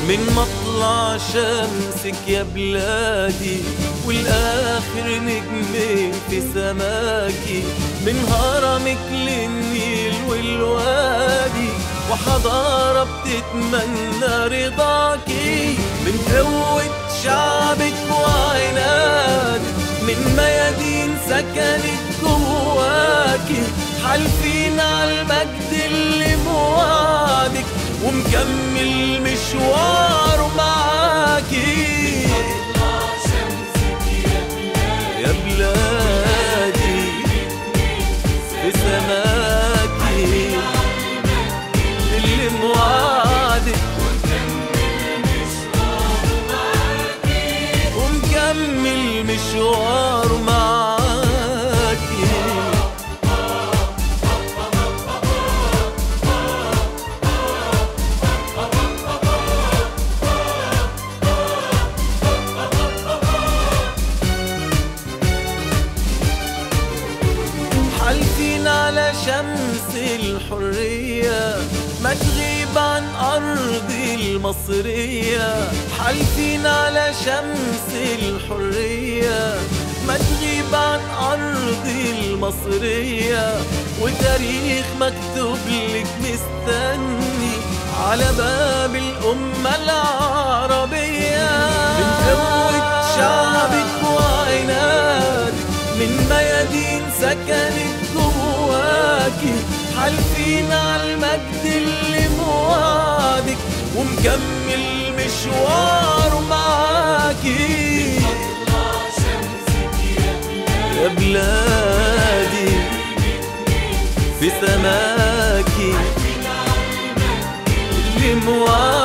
من مطلع شمسك يا بلادي والآخر نجمين في سماكي من هرمك للنيل والوادي وحضارة بتتمنى رضاكي من قوة شعبك وعنادك من ميادين سكنت جواكي حالفين على المجد اللي موعدك ومكمل مشواره معاكي يا بلادي في سماكي اللي موعدك ومكمل مشواره معاكي حالفين على شمس الحرية ما تغيب عن أرضي المصرية حالفين على شمس الحرية ما تغيب عن أرضي المصرية وتاريخ مكتوب لك مستني على باب الأمة العربية من قوة شعبك وعنادك من ميادين سكنت جواكي حالفين على المجد اللي موعدك ومكمل مشواره معاكي يا بلادي في سماكي اللي موعدك